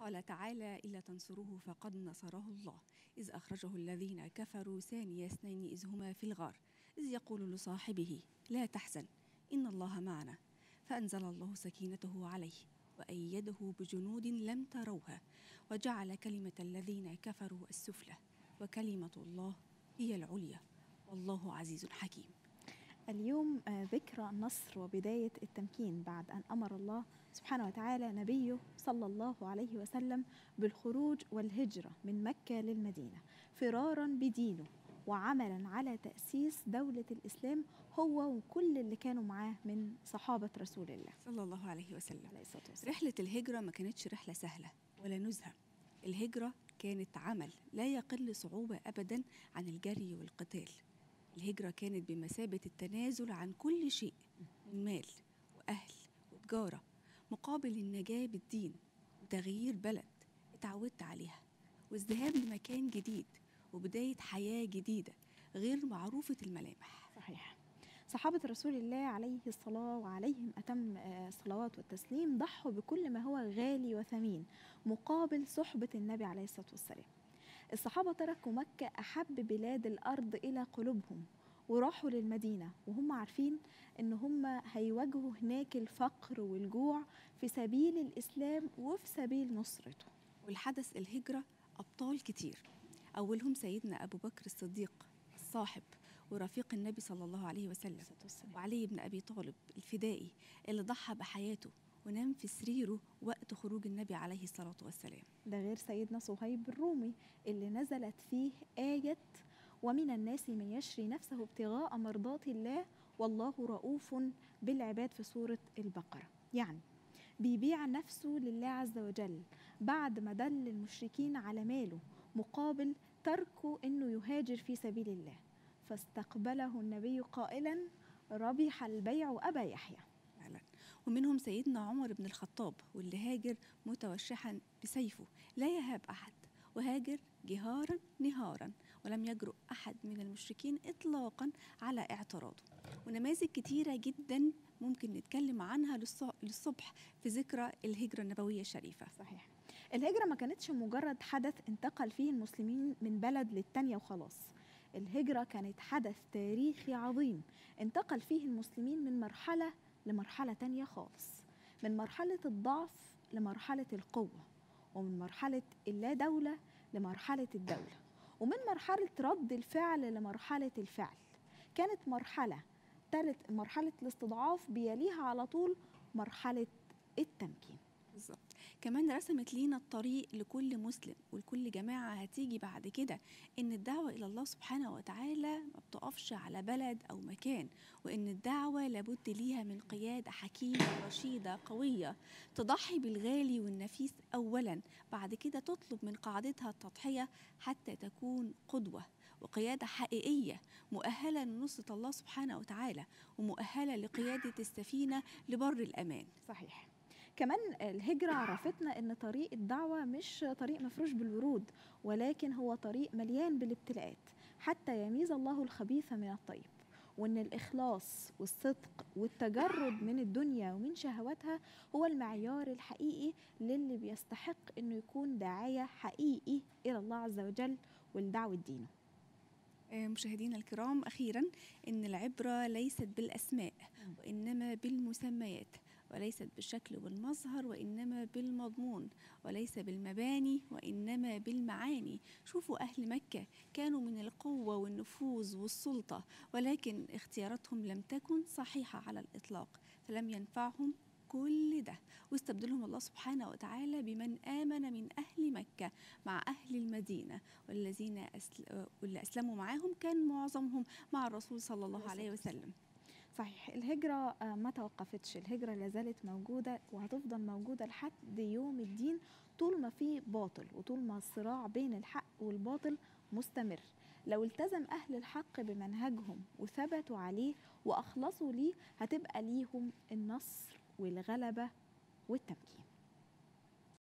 قال تعالى إلا تنصروه فقد نصره الله إذ أخرجه الذين كفروا ثاني اثنين إذ هما في الغار إذ يقول لصاحبه لا تحزن إن الله معنا فأنزل الله سكينته عليه وأيده بجنود لم تروها وجعل كلمة الذين كفروا السفلى وكلمة الله هي العليا والله عزيز حكيم اليوم آه، ذكرى النصر وبداية التمكين بعد أن أمر الله سبحانه وتعالى نبيه صلى الله عليه وسلم بالخروج والهجرة من مكة للمدينة فرارا بدينه وعملا على تأسيس دولة الإسلام هو وكل اللي كانوا معاه من صحابة رسول الله صلى الله عليه وسلم عليه الصلاة والسلام رحلة الهجرة ما كانتش رحلة سهلة ولا نزهة الهجرة كانت عمل لا يقل صعوبة أبدا عن الجري والقتال الهجرة كانت بمثابة التنازل عن كل شيء من مال وأهل وتجارة مقابل النجاة بالدين وتغيير بلد اتعودت عليها والذهاب لمكان جديد وبداية حياة جديدة غير معروفة الملامح صحيح صحابة رسول الله عليه الصلاة وعليهم أتم آه، الصلوات والتسليم ضحوا بكل ما هو غالي وثمين مقابل صحبة النبي عليه الصلاة والسلام الصحابة تركوا مكة أحب بلاد الأرض إلى قلوبهم وراحوا للمدينة وهم عارفين إن هم هيواجهوا هناك الفقر والجوع في سبيل الإسلام وفي سبيل نصرته والحدث الهجرة أبطال كتير أولهم سيدنا أبو بكر الصديق الصاحب ورفيق النبي صلى الله عليه وسلم وعلي بن أبي طالب الفدائي اللي ضحى بحياته ونام في سريره وقت خروج النبي عليه الصلاة والسلام ده غير سيدنا صهيب الرومي اللي نزلت فيه آية ومن الناس من يشري نفسه ابتغاء مرضات الله والله رؤوف بالعباد في سورة البقرة يعني بيبيع نفسه لله عز وجل بعد ما دل المشركين على ماله مقابل تركه انه يهاجر في سبيل الله فاستقبله النبي قائلا ربح البيع ابا يحيى فعلا ومنهم سيدنا عمر بن الخطاب واللي هاجر متوشحا بسيفه لا يهاب أحد وهاجر جهارا نهارا ولم يجرؤ أحد من المشركين إطلاقا على اعتراضه ونماذج كتيرة جدا ممكن نتكلم عنها للصبح في ذكرى الهجرة النبوية الشريفة صحيح الهجرة ما كانتش مجرد حدث انتقل فيه المسلمين من بلد للتانية وخلاص الهجرة كانت حدث تاريخي عظيم انتقل فيه المسلمين من مرحلة لمرحلة تانية خالص من مرحلة الضعف لمرحلة القوة ومن مرحلة اللا دولة لمرحلة الدولة ومن مرحلة رد الفعل لمرحلة الفعل كانت مرحلة تالت مرحلة الاستضعاف بيليها على طول مرحلة التمكين بالظبط كمان رسمت لينا الطريق لكل مسلم ولكل جماعة هتيجي بعد كده إن الدعوة إلى الله سبحانه وتعالى ما بتقفش على بلد أو مكان وإن الدعوة لابد ليها من قيادة حكيمة رشيدة قوية تضحي بالغالي والنفيس أولا بعد كده تطلب من قاعدتها التضحية حتى تكون قدوة وقيادة حقيقية مؤهلة لنصرة الله سبحانه وتعالى ومؤهلة لقيادة السفينة لبر الأمان صحيح كمان الهجرة عرفتنا ان طريق الدعوة مش طريق مفروش بالورود ولكن هو طريق مليان بالابتلاءات حتى يميز الله الخبيث من الطيب وان الاخلاص والصدق والتجرد من الدنيا ومن شهواتها هو المعيار الحقيقي للي بيستحق انه يكون داعيه حقيقي الى الله عز وجل ولدعوه دينه مشاهدينا الكرام اخيرا ان العبره ليست بالاسماء وانما بالمسميات وليست بالشكل والمظهر وإنما بالمضمون وليس بالمباني وإنما بالمعاني شوفوا أهل مكة كانوا من القوة والنفوذ والسلطة ولكن اختياراتهم لم تكن صحيحة على الإطلاق فلم ينفعهم كل ده واستبدلهم الله سبحانه وتعالى بمن آمن من أهل مكة مع أهل المدينة والذين أسل... واللي أسلموا معاهم كان معظمهم مع الرسول صلى الله عليه وسلم صحيح الهجرة آه، ما توقفتش الهجرة لازالت موجودة وهتفضل موجودة لحد يوم الدين طول ما في باطل وطول ما الصراع بين الحق والباطل مستمر لو التزم أهل الحق بمنهجهم وثبتوا عليه وأخلصوا ليه هتبقى ليهم النصر والغلبة والتمكين